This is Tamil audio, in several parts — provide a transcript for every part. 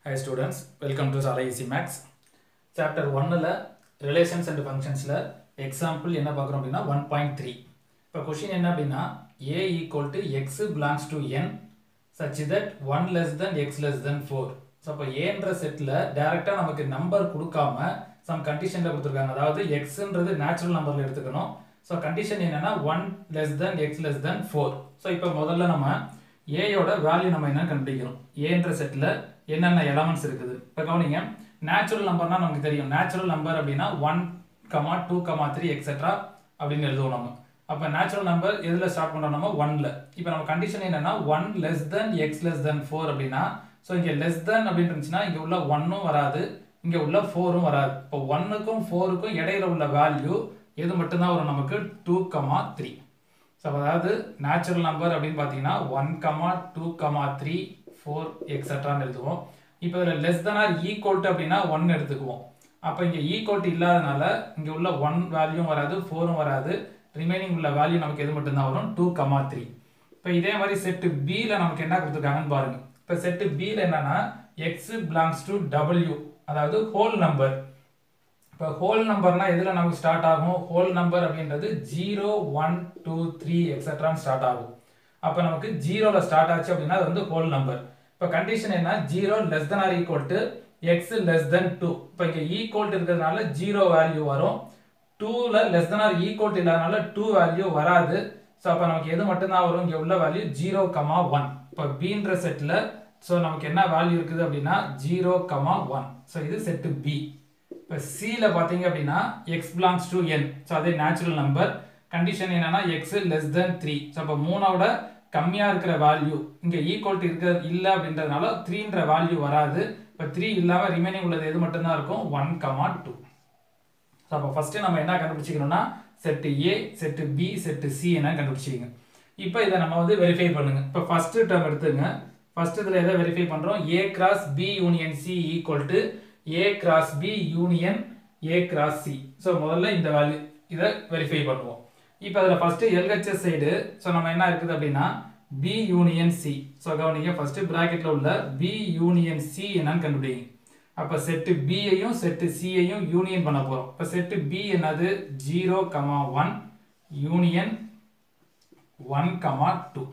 ஹை ஸ்டூடெண்ட்ஸ் வெல்கம் டு சாலை ஈசி மேக்ஸ் சாப்டர் ஒன்னில் ரிலேஷன்ஸ் அண்ட் ஃபங்க்ஷன்ஸில் எக்ஸாம்பிள் என்ன பார்க்குறோம் அப்படின்னா ஒன் பாயிண்ட் த்ரீ இப்போ கொஷின் என்ன அப்படின்னா A equal to X belongs to N such that one less than X less than four so அப்போ ஏன்ற செட்டில் டேரெக்டாக நமக்கு நம்பர் கொடுக்காம சம் கண்டிஷனில் கொடுத்துருக்காங்க அதாவது எக்ஸ்ன்றது நேச்சுரல் நம்பரில் எடுத்துக்கணும் ஸோ கண்டிஷன் என்னன்னா one less than X less than four so இப்போ முதல்ல நம்ம ஏயோட வேல்யூ நம்ம என்னன்னு கண்டுபிடிக்கணும் ஏன்ற செட்டில் என்னென்ன எலமெண்ட்ஸ் இருக்குது இப்போ கவனிங்க நேச்சுரல் நம்பர்னா நமக்கு தெரியும் நேச்சுரல் நம்பர் அப்படின்னா one comma two comma three etcetera அப்படின்னு எழுதுவோம் நம்ம அப்போ நேச்சுரல் நம்பர் எதில் ஸ்டார்ட் பண்ணுறோம் நம்ம ஒன்ல இப்போ நம்ம கண்டிஷன் என்னன்னா one less than X less than four அப்படின்னா ஸோ இங்கே லெஸ் தென் அப்படின்னு இருந்துச்சுன்னா இங்கே உள்ள ஒன்னும் வராது இங்கே உள்ள ஃபோரும் வராது இப்போ ஒன்னுக்கும் ஃபோருக்கும் இடையில உள்ள வேல்யூ எது மட்டும்தான் வரும் நமக்கு டூ கமா த்ரீ ஸோ அதாவது நேச்சுரல் நம்பர் அப்படின்னு பார்த்தீங்கன்னா one comma two comma three four எக்ஸட்ரான்னு எழுதுவோம் இப்போ இதில் லெஸ் தென் ஆர் ஈக்குவல் அப்படின்னா ஒன் எடுத்துக்குவோம் அப்போ இங்கே ஈக்குவல் இல்லாதனால இங்கே உள்ள ஒன் வேல்யூவும் வராது ஃபோரும் வராது ரிமைனிங் உள்ள வேல்யூ நமக்கு எது மட்டும்தான் வரும் டூ கமா த்ரீ இப்போ இதே மாதிரி செட்டு பியில் நமக்கு என்ன கொடுத்துருக்காங்கன்னு பாருங்க இப்போ செட்டு பியில் என்னன்னா எக்ஸ் பிலாங்ஸ் டு டபிள்யூ அதாவது ஹோல் நம்பர் இப்போ ஹோல் நம்பர்னா எதில் நமக்கு ஸ்டார்ட் ஆகும் ஹோல் நம்பர் அப்படின்றது ஜீரோ ஒன் டூ த்ரீ எக்ஸட்ரான்னு ஸ்டார்ட் ஆகும் அப்போ நமக்கு ஜீரோவில் ஸ்டார்ட் ஆச்சு அப்படின்னா அது வந்து ஹோல் நம்பர் இப்போ கண்டிஷன் என்ன zero less than or equal to X less than two இப்போ இங்கே ஈக்குவல் இருக்கிறதுனால ஜீரோ வேல்யூ வரும் டூவில் லெஸ் தென் ஆர் ஈக்குவல் இல்லாதனால டூ வேல்யூ வராது ஸோ அப்போ நமக்கு எது மட்டும்தான் வரும் இங்கே உள்ள வேல்யூ ஜீரோ கமா ஒன் இப்போ பீன்ற செட்டில் ஸோ நமக்கு என்ன வேல்யூ இருக்குது அப்படின்னா ஜீரோ கமா ஒன் ஸோ இது செட்டு பி இப்போ சியில் பார்த்தீங்க அப்படின்னா X belongs to N so அதே நேச்சுரல் நம்பர் கண்டிஷன் என்னன்னா X less than three so அப்போ மூணோட கம்மியாக இருக்கிற வேல்யூ இங்கே ஈக்குவல் இருக்கிற இல்லை அப்படின்றதுனால த்ரீன்ற வேல்யூ வராது இப்போ த்ரீ இல்லாமல் ரிமைனிங் உள்ளது எது மட்டும்தான் இருக்கும் ஒன் கமா டூ ஸோ அப்போ ஃபஸ்ட்டு நம்ம என்ன கண்டுபிடிச்சிக்கணும்னா set A set B set C என்ன கண்டுபிடிச்சிங்க இப்போ இதை நம்ம வந்து வெரிஃபை பண்ணுங்க இப்போ ஃபஸ்ட்டு டேர்ம் எடுத்துங்க ஃபர்ஸ்ட் இதில் எதை வெரிஃபை பண்ணுறோம் A cross B union C equal to A cross B union A cross C so முதல்ல இந்த வேல்யூ இதை வெரிஃபை பண்ணுவோம் இப்போ அதில் ஃபஸ்ட்டு எல்ஹெச்எஸ் சைடு ஸோ நம்ம என்ன இருக்குது அப்படின்னா பி யூனியன் சி ஸோ கவனிங்க ஃபஸ்ட்டு ப்ராக்கெட்டில் உள்ள பி யூனியன் சி என்னன்னு கண்டுபிடிங்க அப்போ செட்டு பியையும் செட்டு சியையும் யூனியன் பண்ண போகிறோம் இப்போ செட்டு பி என்னது zero comma one union one comma two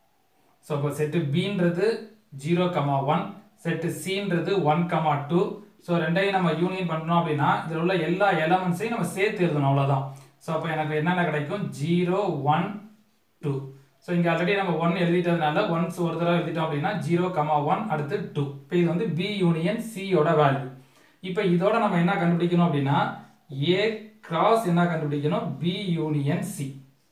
so இப்போ செட்டு பின்றது ஜீரோ கமா ஒன் செட்டு சின்றது ஒன் கமா டூ ஸோ ரெண்டையும் நம்ம யூனியன் பண்ணோம் அப்படின்னா இதில் உள்ள எல்லா எலமெண்ட்ஸையும் நம்ம சேர்த்து எழுதணும் அவ்வளோதான் ஸோ அப்போ எனக்கு என்னென்ன கிடைக்கும் ஜீரோ ஒன் டூ ஸோ இங்கே ஆல்ரெடி நம்ம ஒன் எழுதிட்டதுனால ஒன்ஸ் ஒரு தடவை எழுதிட்டோம் அப்படின்னா ஜீரோ கமா ஒன் அடுத்து டூ இப்போ இது வந்து பி யூனியன் சியோட வேல்யூ இப்போ இதோட நம்ம என்ன கண்டுபிடிக்கணும் அப்படின்னா ஏ கிராஸ் என்ன கண்டுபிடிக்கணும் பி யூனியன் சி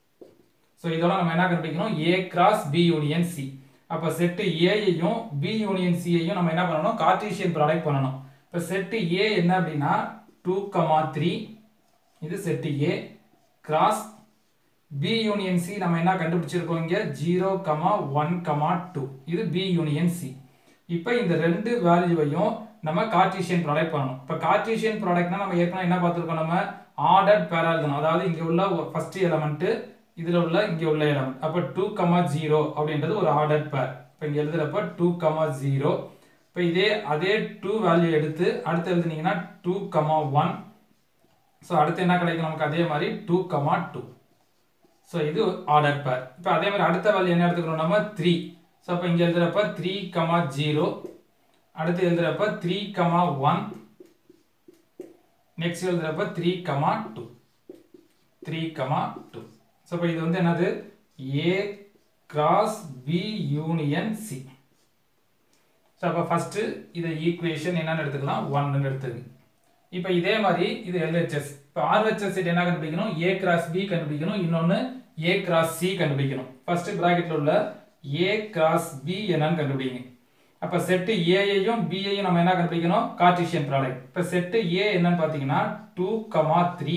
ஸோ இதோட நம்ம என்ன கண்டுபிடிக்கணும் A cross B union C அப்போ செட்டு ஏயையும் பி யூனியன் சியையும் நம்ம என்ன பண்ணணும் கார்டீசியன் ப்ராடக்ட் பண்ணணும் இப்போ செட்டு ஏ என்ன அப்படின்னா டூ கமா த்ரீ இது set A cross B union C நம்ம என்ன கண்டுபிடிச்சிருக்கோம் இங்கே zero comma one comma two இது பி யூனியன் சி இப்போ இந்த ரெண்டு வேல்யூவையும் நம்ம கார்டீசியன் ப்ராடக்ட் பண்ணணும் இப்போ கார்டீசியன் ப்ராடக்ட்னா நம்ம ஏற்கனவே என்ன பார்த்துருக்கோம் நம்ம ஆர்டர் பேரா எழுதணும் அதாவது இங்கே உள்ள ஃபர்ஸ்ட் எலமெண்ட்டு இதில் உள்ள இங்கே உள்ள எலமெண்ட் அப்போ டூ கமா ஜீரோ அப்படின்றது ஒரு ஆர்டர் பேர் இப்போ இங்கே எழுதுறப்ப டூ கமா ஜீரோ இப்போ இதே அதே டூ வேல்யூ எடுத்து அடுத்து எழுதுனீங்கன்னா டூ கமா ஒன் ஸோ அடுத்து என்ன கிடைக்கும் நமக்கு அதே மாதிரி டூ கமா டூ ஸோ இது ஆர்டர் பேர் இப்போ அதே மாதிரி அடுத்த வேல்யூ என்ன எடுத்துக்கிறோம் நம்ம த்ரீ ஸோ அப்போ இங்கே எழுதுறப்ப த்ரீ கமா ஜீரோ அடுத்து எழுதுறப்ப த்ரீ கமா ஒன் நெக்ஸ்ட் எழுதுறப்ப three comma two three comma two so இப்போ இது வந்து என்னது A cross B union C so அப்போ ஃபஸ்ட்டு இதை ஈக்குவேஷன் என்னன்னு எடுத்துக்கலாம் ஒன்னு எடுத்துங்க இப்போ இதே மாதிரி இது எல்ஹெச்எஸ் இப்போ ஆர்ஹெச்எஸ் என்ன கண்டுபிடிக்கணும் ஏ கிராஸ் பி கண்டுபிடிக்கணும் இன்னொன்று ஏ கிராஸ் சி கண்டுபிடிக்கணும் ஃபர்ஸ்ட் ப்ராக்கெட்டில் உள்ள ஏ கிராஸ் பி என்னன்னு கண்டுபிடிங்க அப்போ செட்டு ஏயையும் பியையும் நம்ம என்ன கண்டுபிடிக்கணும் கார்டீசியன் ப்ராடக்ட் இப்போ செட்டு ஏ என்னன்னு பார்த்தீங்கன்னா டூ கமா த்ரீ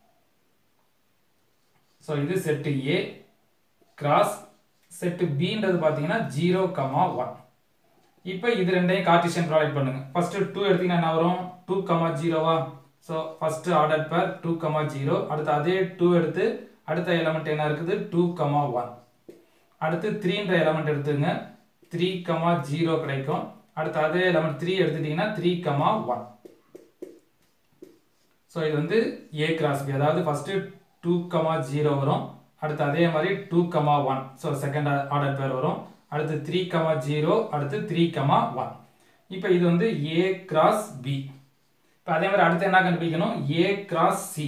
ஸோ இது செட்டு ஏ கிராஸ் செட்டு பின்றது பார்த்தீங்கன்னா ஜீரோ கமா ஒன் இப்போ இது ரெண்டையும் கார்டிஷியன் ப்ராடக்ட் பண்ணுங்க ஃபர்ஸ்ட் டூ எடுத்தீங்கன்னா என்ன வரும் டூ கமா ஜீரோவா so first order pair two comma zero அடுத்து அதே டூ எடுத்து அடுத்த எலமெண்ட் என்ன இருக்குது டூ கமா ஒன் அடுத்து த்ரீன்ற எலமெண்ட் எடுத்துங்க த்ரீ கமா ஜீரோ கிடைக்கும் அடுத்து அதே எலமெண்ட் த்ரீ எடுத்துட்டீங்கன்னா த்ரீ கமா ஒன் ஸோ இது வந்து ஏ கிராஸ் பி அதாவது ஃபஸ்ட்டு டூ கமா ஜீரோ வரும் அடுத்து அதே மாதிரி two comma one so second order pair வரும் அடுத்து த்ரீ கமா ஜீரோ அடுத்து த்ரீ கமா ஒன் இப்போ இது வந்து ஏ கிராஸ் பி இப்போ அதே மாதிரி அடுத்து என்ன கண்டுபிடிக்கணும் A cross C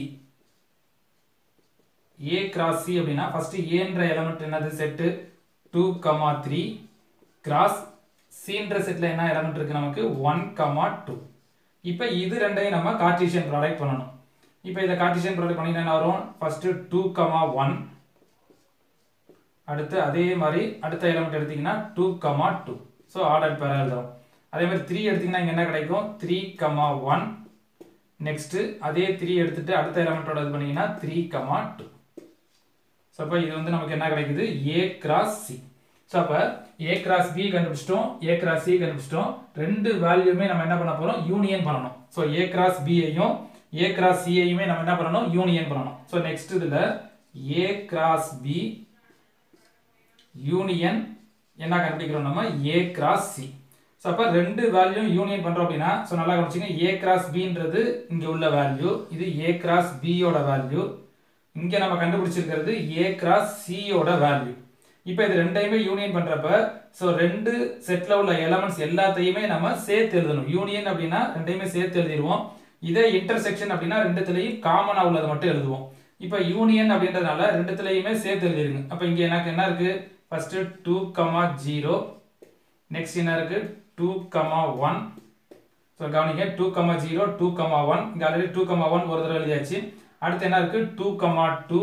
A cross C அப்படின்னா ஃபர்ஸ்ட் ஏன்ற எலமெண்ட் என்னது set two comma three cross சின்ற செட்டில் என்ன எலமெண்ட் இருக்கு நமக்கு ஒன் கமா டூ இப்போ இது ரெண்டையும் நம்ம கார்டீசியன் ப்ராடக்ட் பண்ணணும் இப்போ இதை கார்டீசியன் ப்ராடக்ட் பண்ணிங்கன்னா என்ன வரும் ஃபர்ஸ்ட் டூ கமா ஒன் அடுத்து அதே மாதிரி அடுத்த எலமெண்ட் எடுத்தீங்கன்னா two comma two so order pair எழுதுறோம் அதே மாதிரி த்ரீ எடுத்தீங்கன்னா இங்கே என்ன கிடைக்கும் த்ரீ கமா ஒன் நெக்ஸ்ட் அதே த்ரீ எடுத்துட்டு அடுத்த எலமெண்டோட இது பண்ணீங்கன்னா த்ரீ கமா டூ ஸோ அப்போ இது வந்து நமக்கு என்ன கிடைக்குது ஏ கிராஸ் சி ஸோ அப்போ ஏ கிராஸ் பி கண்டுபிடிச்சிட்டோம் ஏ கிராஸ் சி கண்டுபிடிச்சிட்டோம் ரெண்டு வேல்யூமே நம்ம என்ன பண்ண போகிறோம் யூனியன் பண்ணணும் ஸோ ஏ கிராஸ் பியையும் ஏ கிராஸ் சியையுமே நம்ம என்ன பண்ணணும் யூனியன் பண்ணணும் ஸோ நெக்ஸ்ட் இதில் ஏ கிராஸ் பி யூனியன் என்ன கண்டுபிடிக்கிறோம் நம்ம ஏ கிராஸ் சி ஸோ அப்போ ரெண்டு வேல்யூ யூனியன் பண்ணுறோம் அப்படின்னா ஸோ நல்லா கவனிச்சிங்க ஏ கிராஸ் பின்றது இங்கே உள்ள வேல்யூ இது ஏ கிராஸ் பியோட வேல்யூ இங்கே நம்ம கண்டுபிடிச்சிருக்கிறது ஏ கிராஸ் சியோட வேல்யூ இப்போ இது ரெண்டையுமே யூனியன் பண்ணுறப்ப ஸோ ரெண்டு செட்டில் உள்ள எலமெண்ட்ஸ் எல்லாத்தையுமே நம்ம சேர்த்து எழுதணும் யூனியன் அப்படின்னா ரெண்டையுமே சேர்த்து எழுதிடுவோம் இதே இன்டர்செக்ஷன் அப்படின்னா ரெண்டுத்துலையும் காமனாக உள்ளதை மட்டும் எழுதுவோம் இப்போ யூனியன் அப்படின்றதுனால ரெண்டுத்துலையுமே சேர்த்து எழுதிருங்க அப்போ இங்கே எனக்கு என்ன இருக்கு first two comma zero next என்ன இருக்கு டூ கமா ஒன் ஸோ கவனிங்க two comma zero two comma one இங்கே ஆல்ரெடி டூ கமா ஒன் ஒரு தடவை எழுதியாச்சு அடுத்து என்ன இருக்கு two comma two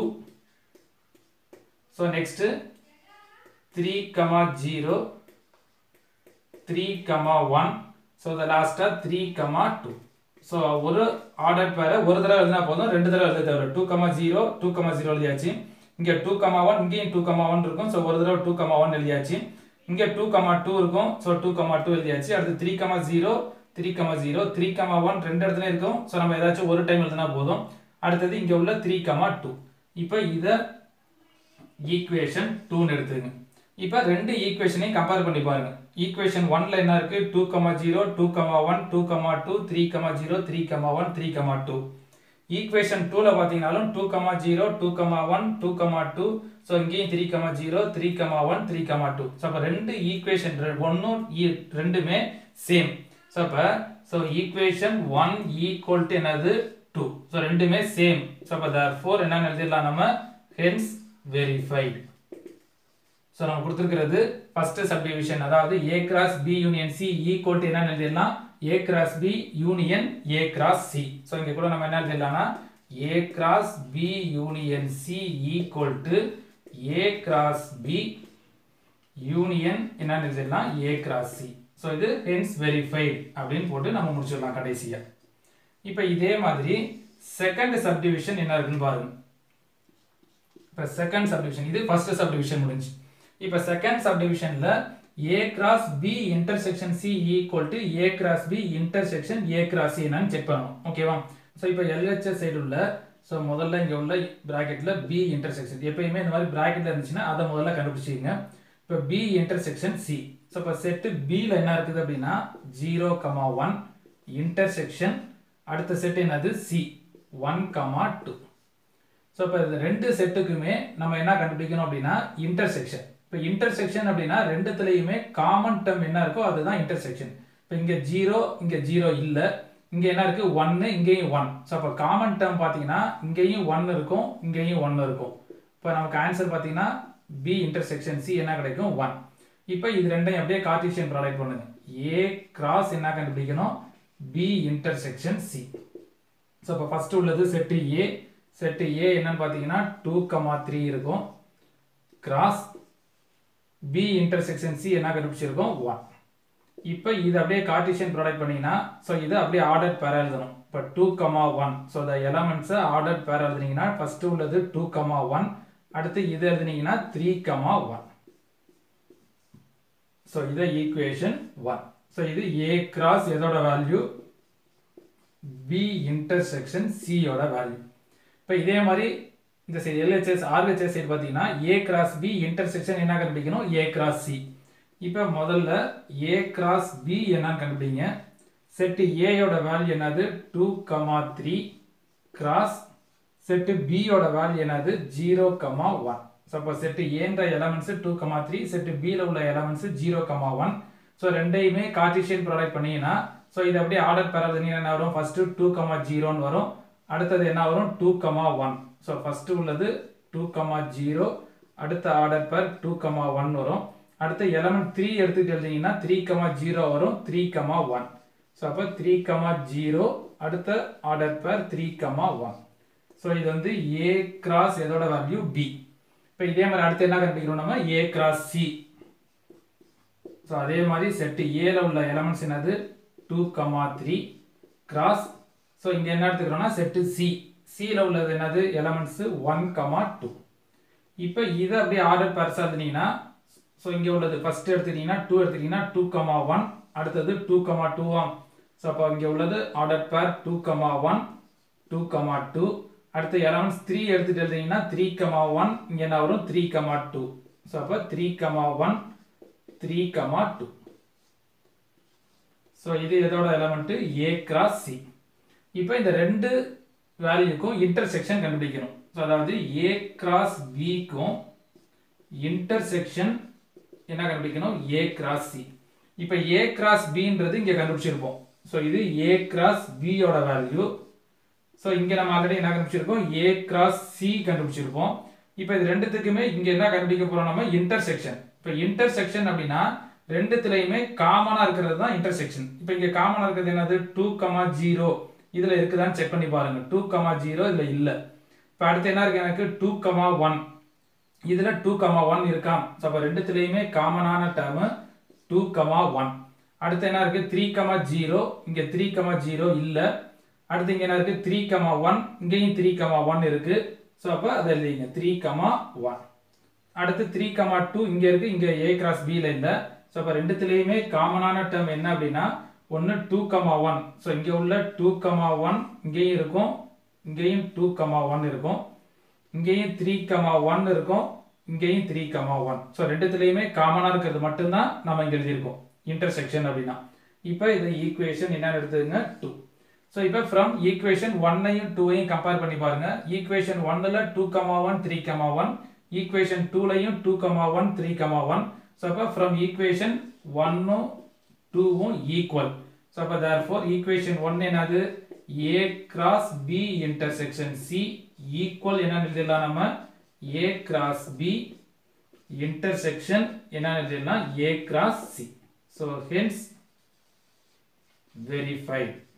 so next three comma zero three comma one so the லாஸ்ட்டாக த்ரீ கமா டூ ஸோ ஒரு ஆர்டர் பேரை ஒரு தடவை எழுதினா போதும் ரெண்டு தடவை எழுத தேவை two comma zero two comma zero எழுதியாச்சு இங்கே டூ கமா ஒன் இங்கேயும் டூ கமா ஒன் இருக்கும் ஸோ ஒரு தடவை டூ கமா ஒன் எழுதியாச்சு இங்கே டூ கமா டூ இருக்கும் ஸோ டூ கமா டூ எழுதியாச்சு அடுத்து three comma zero three comma zero three comma one ரெண்டு இடத்துல இருக்கும் ஸோ நம்ம ஏதாச்சும் ஒரு டைம் எழுதினா போதும் அடுத்தது இங்கே உள்ள த்ரீ கமா டூ இப்போ இதை ஈக்குவேஷன் டூன்னு எடுத்துங்க இப்போ ரெண்டு ஈக்குவேஷனையும் கம்பேர் பண்ணி பாருங்க ஈக்குவேஷன் ஒன்ல என்ன இருக்கு two comma zero two comma one two comma two three comma zero three comma one three comma two equation டூல பார்த்தீங்கன்னாலும் two comma zero two comma one two comma two so இங்கேயும் three comma zero three comma one three comma two so அப்போ ரெண்டு ஈக்குவேஷன் ஒன்றும் ரெண்டுமே சேம் ஸோ அப்போ so equation one equal to என்னது டூ ஸோ ரெண்டுமே சேம் ஸோ அப்போ தர் ஃபோர் என்னன்னு எழுதிடலாம் நம்ம ஹென்ஸ் வெரிஃபைடு ஸோ நம்ம கொடுத்துருக்கிறது ஃபர்ஸ்ட் சப்டிவிஷன் அதாவது A cross B union C equal to என்ன எழுதிடலாம் A cross B union A cross C so இங்கே கூட நம்ம என்ன எழுதிடலாம்னா A cross B union C equal to A cross B union என்னன்னு எழுதிடலாம் ஏ கிராஸ் சி ஸோ இது ஹென்ஸ் வெரிஃபைடு அப்படின்னு போட்டு நம்ம முடிச்சிடலாம் கடைசியாக இப்போ இதே மாதிரி செகண்ட் சப்டிவிஷன் என்ன இருக்குன்னு பாருங்க இப்போ செகண்ட் சப்டிவிஷன் இது ஃபர்ஸ்ட் சப்டிவிஷன் முடிஞ்சு இப்போ செகண்ட் சப்டிவிஷன்ல A cross B intersection C equal to A cross B intersection A cross C என்னன்னு செக் பண்ணணும் ஓகேவா ஸோ இப்போ எல்ஹெச்எஸ் சைடு உள்ள ஸோ முதல்ல இங்கே உள்ள ப்ராக்கெட்டில் பி இன்டர்செக்ஷன் எப்பயுமே இந்த மாதிரி ப்ராக்கெட்டில் இருந்துச்சுன்னா அதை முதல்ல கண்டுபிடிச்சிங்க இப்போ பி இன்டர்செக்ஷன் சி ஸோ இப்போ செட்டு பியில் என்ன இருக்குது அப்படின்னா ஜீரோ கமா ஒன் இன்டர்செக்ஷன் அடுத்த செட் என்னது C one comma two so இப்போ இந்த ரெண்டு செட்டுக்குமே நம்ம என்ன கண்டுபிடிக்கணும் அப்படின்னா இன்டர்செக்ஷன் இப்போ இன்டர்செக்ஷன் அப்படின்னா ரெண்டுத்துலையுமே காமன் டேர்ம் என்ன இருக்கோ அதுதான் இன்டர்செக்ஷன் இப்போ இங்கே ஜீரோ இங்கே ஜீரோ இல்லை இங்கே என்ன இருக்கு ஒன்று இங்கேயும் ஒன் ஸோ அப்போ காமன் டேர்ம் பார்த்தீங்கன்னா இங்கேயும் ஒன் இருக்கும் இங்கேயும் ஒன்று இருக்கும் இப்போ நமக்கு ஆன்சர் பார்த்தீங்கன்னா பி இன்டர்செக்ஷன் சி என்ன கிடைக்கும் ஒன் இப்போ இது ரெண்டையும் அப்படியே கார்டீசியன் ப்ராடக்ட் பண்ணுங்க ஏ கிராஸ் என்ன கண்டுபிடிக்கணும் பி இன்டர்செக்ஷன் சி ஸோ இப்போ ஃபர்ஸ்ட் உள்ளது செட்டு ஏ செட்டு ஏ என்னன்னு பார்த்தீங்கன்னா டூ கமா த்ரீ இருக்கும் கிராஸ் பி இன்டர்செக்ஷன் சி என்ன கண்டுபிடிச்சிருக்கோம் ஒன் இப்போ இது அப்படியே கார்டீசியன் ப்ராடக்ட் பண்ணீங்கன்னா ஸோ இது அப்படியே ஆர்டர் பேர் எழுதணும் இப்போ two comma one so the எலமெண்ட்ஸை ஆர்டர் பேர் எழுதுனீங்கன்னா ஃபர்ஸ்ட் உள்ளது டூ கமா ஒன் அடுத்து இது எழுதுனீங்கன்னா த்ரீ கமா ஒன் ஸோ இதை ஈக்குவேஷன் ஒன் ஸோ இது ஏ கிராஸ் எதோட வேல்யூ பி இன்டர்செக்ஷன் சியோட வேல்யூ இப்போ இதே மாதிரி இந்த சைடு எல்ஹெச்எஸ் ஆர்ஹெச்எஸ் சைடு பார்த்தீங்கன்னா ஏ கிராஸ் பி இன்டர்செக்ஷன் என்ன கண்டுபிடிக்கணும் ஏ கிராஸ் சி இப்போ முதல்ல ஏ கிராஸ் பி என்னன்னு கண்டுபிடிங்க செட்டு ஏயோட வேல்யூ என்னது two comma three cross set பியோட வேல்யூ என்னது ஜீரோ கமா ஒன் ஸோ அப்போ செட்டு ஏன்ற elements two comma three set பியில் உள்ள elements zero comma one so ரெண்டையுமே கார்டிஷியன் ப்ராடக்ட் பண்ணீங்கன்னா ஸோ இது அப்படியே ஆர்டர் பெறாதுன்னு என்ன வரும் ஃபர்ஸ்ட் டூ கமா ஜீரோன்னு வரும் அடுத்தது என்ன வரும் two comma one so first உள்ளது டூ கமா ஜீரோ அடுத்த order pair two comma one வரும் அடுத்த எலமெண்ட் த்ரீ எடுத்துட்டு எழுதிங்கன்னா த்ரீ கமா ஜீரோ வரும் த்ரீ கமா ஒன் ஸோ அப்போ த்ரீ கமா ஜீரோ அடுத்த order pair three comma one so இது வந்து ஏ கிராஸ் எதோட வேல்யூ பி இப்போ இதே மாதிரி அடுத்து என்ன கண்டுபிடிக்கிறோம் நம்ம ஏ கிராஸ் சி ஸோ அதே மாதிரி செட்டு ஏல உள்ள எலமெண்ட்ஸ் என்னது two comma three cross so இங்கே என்ன எடுத்துக்கிறோம்னா செட்டு சி சியில் உள்ளது என்னது எலமெண்ட்ஸ் ஒன் கமா டூ இப்போ இதை அப்படியே ஆர்டர் பெருசாக எழுதுனீங்கன்னா ஸோ இங்கே உள்ளது ஃபர்ஸ்ட் எடுத்துக்கிட்டீங்கன்னா டூ எடுத்துக்கிட்டீங்கன்னா டூ கமா ஒன் அடுத்தது டூ கமா டூவாம் ஸோ அப்போ இங்கே உள்ளது order pair two comma one two comma two அடுத்து எலமெண்ட்ஸ் த்ரீ எடுத்துட்டு எழுதிங்கன்னா த்ரீ கமா ஒன் இங்கே என்ன வரும் த்ரீ கமா டூ ஸோ அப்போ three comma one three comma two so இது எதோட எலமெண்ட் ஏ கிராஸ் சி இப்போ இந்த ரெண்டு வேல்யூக்கும் இன்டர்செக்ஷன் கண்டுபிடிக்கணும் ஸோ அதாவது ஏ கிராஸ் பிக்கும் இன்டர்செக்ஷன் என்ன கண்டுபிடிக்கணும் ஏ கிராஸ் சி இப்போ ஏ கிராஸ் பின்றது இங்கே கண்டுபிடிச்சிருப்போம் ஸோ இது ஏ கிராஸ் பியோட வேல்யூ ஸோ இங்கே நம்ம ஆல்ரெடி என்ன கண்டுபிடிச்சிருக்கோம் ஏ கிராஸ் சி கண்டுபிடிச்சிருப்போம் இப்போ இது ரெண்டுத்துக்குமே இங்கே என்ன கண்டுபிடிக்க போறோம் நம்ம இன்டர்செக்ஷன் இப்போ இன்டர்செக்ஷன் அப்படின்னா ரெண்டுத்துலையுமே காமனாக இருக்கிறது தான் இன்டர்செக்ஷன் இப்போ இங்கே காமனாக இருக்கிறது என்னது டூ கமா ஜீரோ இதில் இருக்குதான்னு செக் பண்ணி பாருங்க டூ கமா ஜீரோ இதில் இல்லை இப்போ அடுத்து என்ன இருக்கு எனக்கு டூ கமா ஒன் இதில் டூ கமா ஒன் இருக்காம் ஸோ அப்போ ரெண்டுத்துலேயுமே காமனான டேர்மு டூ கமா ஒன் அடுத்து என்ன இருக்கு த்ரீ கமா ஜீரோ இங்கே த்ரீ கமா ஜீரோ இல்லை அடுத்து இங்கே என்ன இருக்கு த்ரீ கமா ஒன் இங்கேயும் த்ரீ கமா ஒன் இருக்கு ஸோ அப்போ அதை எழுதிங்க த்ரீ கமா ஒன் அடுத்து த்ரீ கமா டூ இங்கே இருக்கு இங்கே ஏ கிராஸ் பியில் இல்லை ஸோ அப்போ ரெண்டுத்துலேயுமே காமனான டேர்ம் என்ன அப்படின்னா ஒன்று டூ கமா ஒன் ஸோ இங்கே உள்ள டூ கமா ஒன் இங்கேயும் இருக்கும் இங்கேயும் டூ கமா ஒன் இருக்கும் இங்கேயும் த்ரீ கமா ஒன் இருக்கும் இங்கேயும் த்ரீ கமா ஒன் ஸோ ரெண்டுத்துலேயுமே காமனாக இருக்கிறது மட்டும்தான் நம்ம இங்கே எழுதியிருக்கோம் இன்டர்செக்ஷன் அப்படின்னா இப்போ இது ஈக்குவேஷன் என்னன்னு எடுத்துங்க டூ ஸோ இப்போ ஃப்ரம் ஈக்குவேஷன் ஒன்னையும் டூவையும் கம்பேர் பண்ணி பாருங்க ஈக்குவேஷன் ஒன்னில் two comma one three comma one equation டூலையும் two comma one three comma one so அப்போ ஃப்ரம் ஈக்குவேஷன் ஒன்னும் டூவும் ஈக்குவல் ஸோ அப்போ தேர் ஃபோர் ஈக்குவேஷன் ஒன் என்னது A cross B intersection C equal என்னன்னு எழுதிடலாம் நம்ம ஏ கிராஸ் பி இன்டர்செக்ஷன் என்னன்னு எழுதிடலாம் A cross C so hence verified